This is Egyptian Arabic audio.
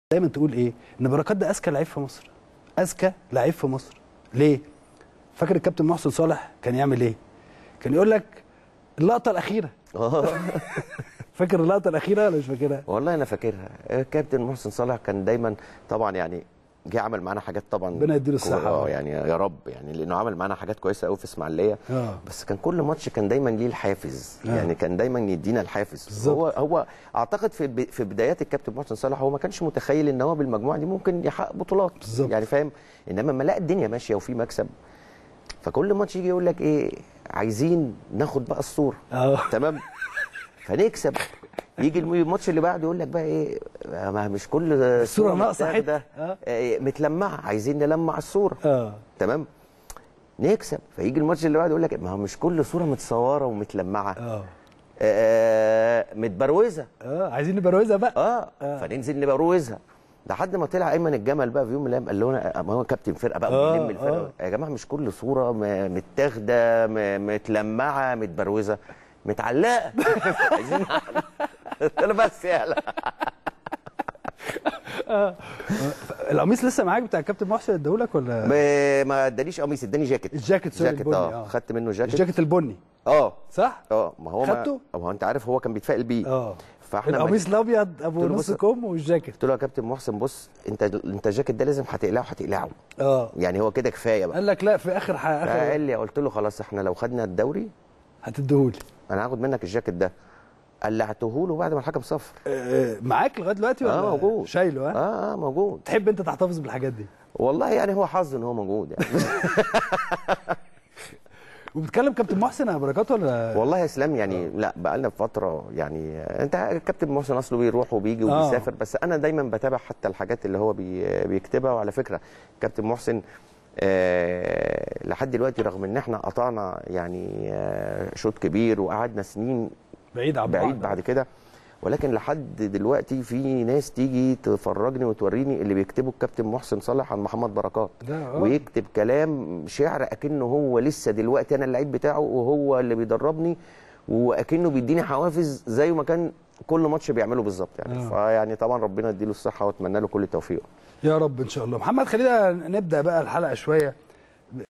دايما تقول ايه ان بركات ده اذكى لعيب في مصر اذكى لعيب في مصر ليه فاكر الكابتن محسن صالح كان يعمل ايه كان يقول لك اللقطه الاخيره فاكر اللقطه الاخيره ولا مش فاكرها والله انا فاكرها كابتن محسن صالح كان دايما طبعا يعني جه عمل معانا حاجات طبعا ربنا يديله الصحة. اه يعني يا رب يعني لانه عمل معانا حاجات كويسه قوي في اسماعيليه اه بس كان كل ماتش كان دايما ليه الحافز آه. يعني كان دايما يدينا الحافز بالظبط. هو هو اعتقد في ب- في بدايات الكابتن محسن صالح هو ما كانش متخيل ان هو بالمجموعه دي ممكن يحقق بطولات بالظبط. يعني فاهم انما لما لقى الدنيا ماشيه وفي مكسب فكل ماتش يجي يقول لك ايه عايزين ناخد بقى الصوره اه تمام فنكسب يجي الم- الماتش اللي بعده يقول لك بقى ايه ما مش كل الصورة ناقصة متاخدة، حتة. آه. آه، متلمعه عايزين نلمع الصوره اه تمام نكسب فيجي الماتش اللي بعده يقول لك ما هو مش كل صوره متصوره ومتلمعه اه آه متبروزه اه عايزين نبروزها بقى اه, آه. فننزل نبروزها لحد ما طلع ايمن الجمل بقى في يوم من الايام قال لنا ما هو كابتن فرقه بقى آه، وبيلم الفرقه يا جماعه مش كل صوره م- متاخده م- متلمعه متبروزه متعلقه عايزين قلت له بس يلا القميص لسه معاك بتاع الكابتن محسن اداهولك ولا ما- ما ادانيش قميص اداني جاكيت الجاكيت سوري جاكيت البني اه اه خدت منه جاكيت الجاكيت البني اه صح؟ اه ما هو ما خدته؟ ما هو انت عارف هو كان بيتفائل بيه اه فاحنا القميص الابيض ابو قلت له نص بص- كم والجاكيت قلت له يا كابتن محسن بص انت انت الجاكيت ده لازم هتقلعه هتقلعه اه يعني هو كده كفايه بقى قال لك لا في اخر ح- فقال اخر لي قلت له خلاص احنا لو خدنا الدوري هتديهولي انا هاخد منك الجاكيت ده قلعته له بعد ما الحكم صفر آه، معاك لغايه دلوقتي ولا اه موجود شايله ها اه اه موجود تحب انت تحتفظ بالحاجات دي والله يعني هو حظ ان هو موجود يعني وبتكلم كابتن محسن يا بركات ولا والله يا اسلام يعني لا بقى لنا فتره يعني انت كابتن محسن اصله بيروح وبيجي آه. وبيسافر بس انا دايما بتابع حتى الحاجات اللي هو بي بيكتبها وعلى فكره كابتن محسن آه لحد دلوقتي رغم ان احنا قطعنا يعني آه شوط كبير وقعدنا سنين بعيد عن بعيد بعض. بعد كده ولكن لحد دلوقتي في ناس تيجي تفرجني وتوريني اللي بيكتبوا الكابتن محسن صالح عن محمد بركات ده آه. ويكتب كلام شعر اكنه هو لسه دلوقتي انا اللعيب بتاعه وهو اللي بيدربني واكنه بيديني حوافز زي ما كان كل ماتش بيعمله بالظبط يعني آه. فيعني طبعا ربنا يديله الصحه واتمنى له كل التوفيق يا رب ان شاء الله محمد خلينا نبدا بقى الحلقه شويه